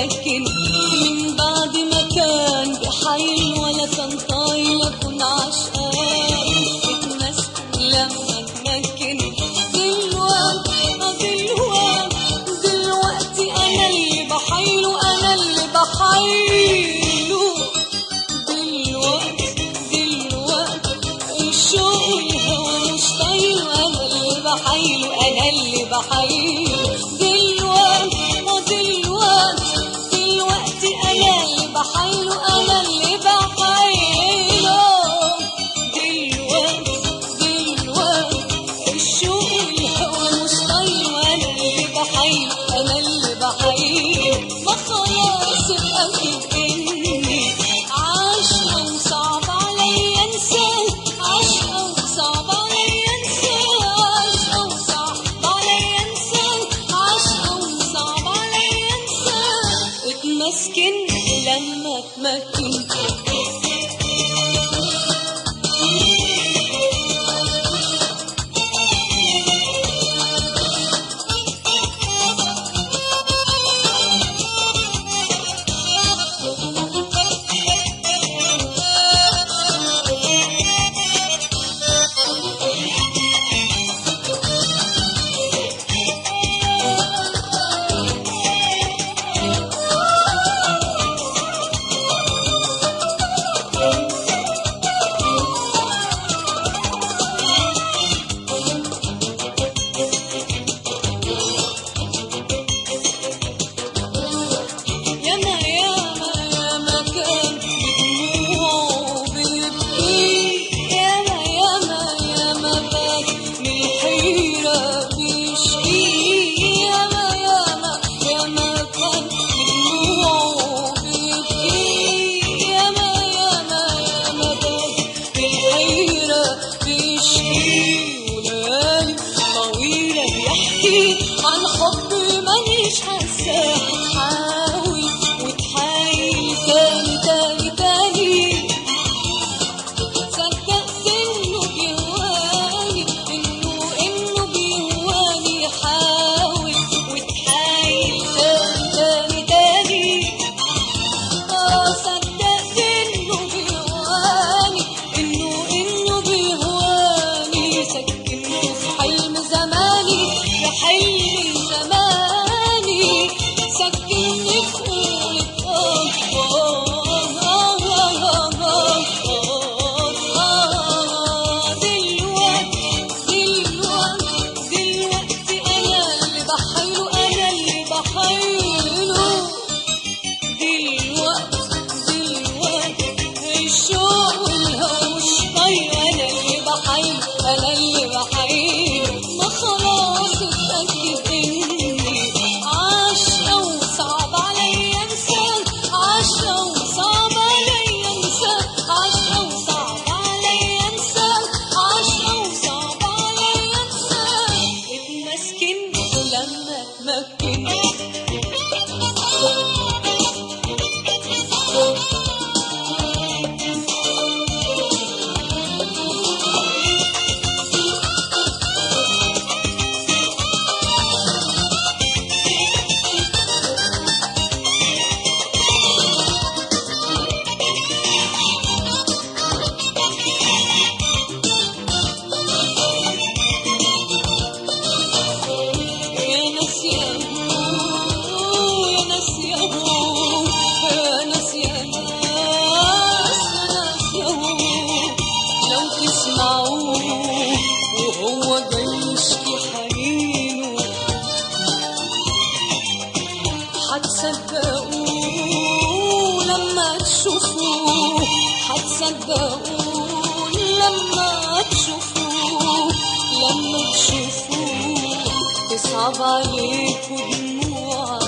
اتمكن من بعد ما كان بحيل ولا كان طايل اكون عشقان اتمسكن لما اتمكن دلوقتي آه دلوقتي دلوقتي انا اللي بحيله انا اللي بحيله دلوقتي دلوقتي الشوق والهوى مش طايله انا اللي بحيله انا اللي بحيله دلوقتي آه دلوقتي دلوقتي انا اللي بحيله انا اللي بحيله دلوقتي دلوقتي الشوق والهوى مش طايله انا اللي بحيله انا اللي بحيله ما خلاص اتاكد اني عاشقه وصعب عليا انساه عاشقه وصعب عليا انساه عاشقه وصعب عليا انساه عاشقه وصعب عليا انساه اتمسكن لما اتمكن ياما ياما ياما كان بدموعه بيبكي ياما ياما ياما بات من الحيرة بيشكي ياما ياما ياما كان بدموعه بيبكي ياما ياما ياما بات من الحيرة بيشكي وليالي طويلة بيحكي عن حب مانيش حاساه حاول وتحايل تاني تاني تاني صدقت انه بيهواني انه انه بيهواني حاول وتحايل تاني تاني تاني اه صدقت انه بيهواني انه انه بيهواني سكنه في حلم زماني في حلم زماني سكنني في قولك آه دلوقتي دلوقتي دلوقتي انا اللي بحيله انا اللي بحيله دلوقتي دلوقتي الشوق والهوى مش طايق انا اللي بحيل انا اللي بحيل ما خلاص اتاكد اني عاشقه وصعب عليا انساه عاشقه وصعب عليا انساه عاشقه وصعب عليا انساه عاشقه وصعب عليا انساه اتمسكن لما اتمكن يا ناس يا هو يا ناس يا هو يا ناس يا ناس يا ناس يا هو لو تسمعوه وهو جاي يشكي حنينه هتصدقوه لما تشوفوه هتصدقوه لما تشوفوه لما تشوفوه تصعب عليكوا دموع